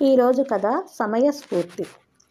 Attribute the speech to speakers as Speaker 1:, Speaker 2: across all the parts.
Speaker 1: ఈరోజు కథ సమయస్ఫూర్తి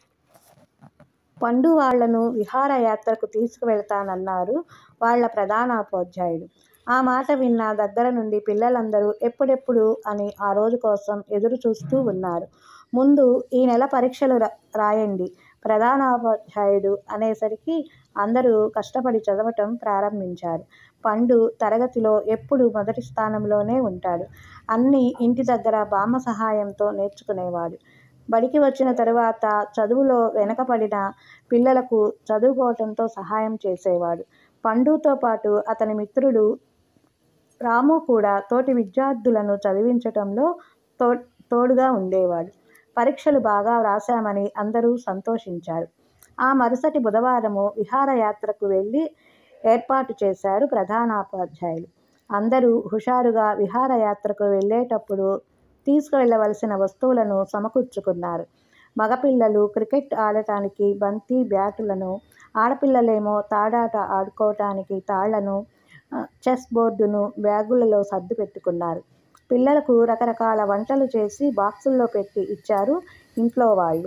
Speaker 1: పండు వాళ్లను విహారయాత్రకు తీసుకువెళతానన్నారు వాళ్ళ ప్రధానోపాధ్యాయుడు ఆ మాట విన్న దగ్గర నుండి పిల్లలందరూ ఎప్పుడెప్పుడు అని ఆ రోజు కోసం ఎదురు చూస్తూ ఉన్నారు ముందు ఈ నెల పరీక్షలు రాయండి ప్రధానోపాధ్యాయుడు అనేసరికి అందరూ కష్టపడి చదవటం ప్రారంభించారు పండు తరగతిలో ఎప్పుడూ మొదటి స్థానంలోనే ఉంటాడు అన్నీ ఇంటి దగ్గర బామ్మ సహాయంతో నేర్చుకునేవాడు బడికి వచ్చిన తరువాత చదువులో వెనకపడిన పిల్లలకు చదువుకోవటంతో సహాయం చేసేవాడు పండుతో పాటు అతని మిత్రుడు రాము కూడా తోటి విద్యార్థులను చదివించటంలో తో తోడుగా ఉండేవాడు పరీక్షలు బాగా వ్రాశామని అందరూ సంతోషించారు ఆ మరుసటి బుధవారము విహారయాత్రకు వెళ్ళి ఏర్పాటు చేశారు ప్రధానోపాధ్యాయులు అందరూ హుషారుగా విహారయాత్రకు వెళ్ళేటప్పుడు తీసుకువెళ్ళవలసిన వస్తువులను సమకూర్చుకున్నారు మగపిల్లలు క్రికెట్ ఆడటానికి బంతి బ్యాటులను ఆడపిల్లలేమో తాడాట ఆడుకోవటానికి తాళ్లను చెస్ బోర్డును బ్యాగులలో సర్దు పెట్టుకున్నారు పిల్లలకు రకరకాల వంటలు చేసి బాక్సుల్లో పెట్టి ఇచ్చారు ఇంట్లో వాళ్ళు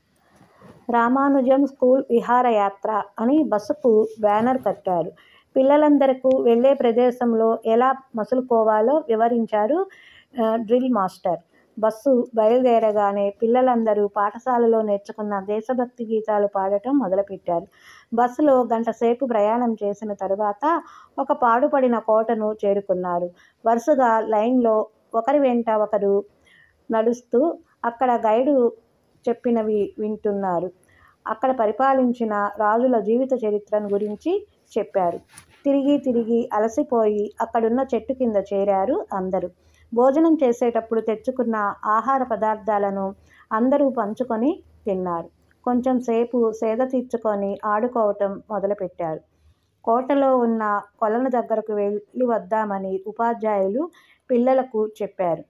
Speaker 1: రామానుజం స్కూల్ విహారయాత్ర అని బస్సుకు బ్యానర్ కట్టారు పిల్లలందరకు వెళ్ళే ప్రదేశంలో ఎలా మసులుకోవాలో వివరించారు డ్రిల్ మాస్టర్ బస్సు బయలుదేరగానే పిల్లలందరూ పాఠశాలలో నేర్చుకున్న దేశభక్తి గీతాలు పాడటం మొదలుపెట్టారు బస్సులో గంట సేపు ప్రయాణం చేసిన తరువాత ఒక పాడుపడిన కోటను చేరుకున్నారు వరుసగా లైన్లో ఒకరి వెంట ఒకరు నడుస్తూ అక్కడ గైడు చెప్పినవి వింటున్నారు అక్కడ పరిపాలించిన రాజుల జీవిత చరిత్రను గురించి చెప్పారు తిరిగి తిరిగి అలసిపోయి అక్కడున్న చెట్టు కింద చేరారు అందరూ భోజనం చేసేటప్పుడు తెచ్చుకున్న ఆహార పదార్థాలను అందరూ పంచుకొని తిన్నారు కొంచెం సేపు సేద తీర్చుకొని ఆడుకోవటం మొదలుపెట్టారు కోటలో ఉన్న కొలను దగ్గరకు వెళ్ళి వద్దామని ఉపాధ్యాయులు పిల్లలకు చెప్పారు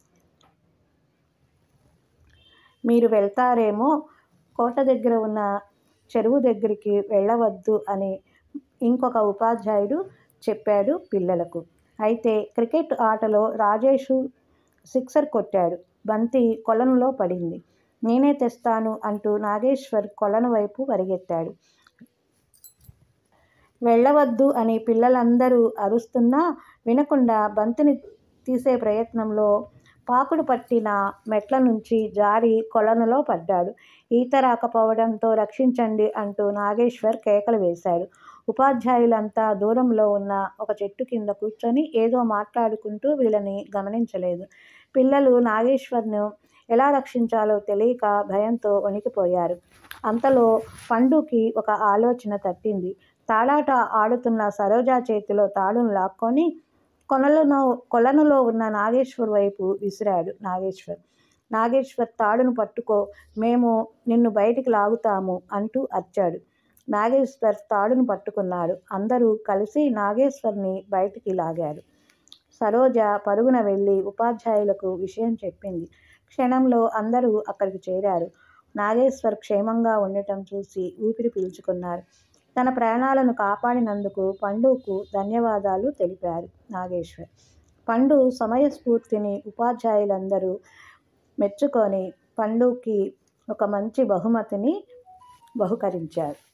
Speaker 1: మీరు వెళ్తారేమో కోట దగ్గర ఉన్న చెరువు దగ్గరికి వెళ్ళవద్దు అని ఇంకొక ఉపాధ్యాయుడు చెప్పాడు పిల్లలకు అయితే క్రికెట్ ఆటలో రాజేషు సిక్సర్ కొట్టాడు బంతి కొలనులో పడింది నేనే తెస్తాను అంటూ నాగేశ్వర్ కొలను వైపు పరిగెత్తాడు వెళ్ళవద్దు అని పిల్లలందరూ అరుస్తున్నా వినకుండా బంతిని తీసే ప్రయత్నంలో పాకుడు పట్టిన మెట్ల నుంచి జారి కొలనులో పడ్డాడు ఈత రాకపోవడంతో రక్షించండి అంటూ నాగేశ్వర్ కేకలు వేశాడు ఉపాధ్యాయులంతా దూరంలో ఉన్న ఒక చెట్టు కింద కూర్చొని ఏదో మాట్లాడుకుంటూ వీళ్ళని గమనించలేదు పిల్లలు నాగేశ్వర్ను ఎలా రక్షించాలో తెలియక భయంతో వణికిపోయారు అంతలో పండుకి ఒక ఆలోచన తట్టింది తాళాట ఆడుతున్న సరోజా చేతిలో తాడును లాక్కొని కొనలను కొలనులో ఉన్న నాగేశ్వర్ వైపు విసిరాడు నాగేశ్వర్ నాగేశ్వర్ తాడును పట్టుకో మేము నిన్ను బయటికి లాగుతాము అంటూ అరిచాడు నాగేశ్వర్ తాడును పట్టుకున్నాడు అందరూ కలిసి నాగేశ్వర్ని బయటికి లాగారు సరోజ పరుగున వెళ్ళి ఉపాధ్యాయులకు విషయం చెప్పింది క్షణంలో అందరూ అక్కడికి చేరారు నాగేశ్వర్ క్షేమంగా ఉండటం చూసి ఊపిరి పీల్చుకున్నారు తన ప్రాణాలను కాపాడినందుకు పండుకు ధన్యవాదాలు తెలిపారు నాగేశ్వర్ పండు సమయస్ఫూర్తిని ఉపాధ్యాయులందరూ మెచ్చుకొని పండుకి ఒక మంచి బహుమతిని బహుకరించారు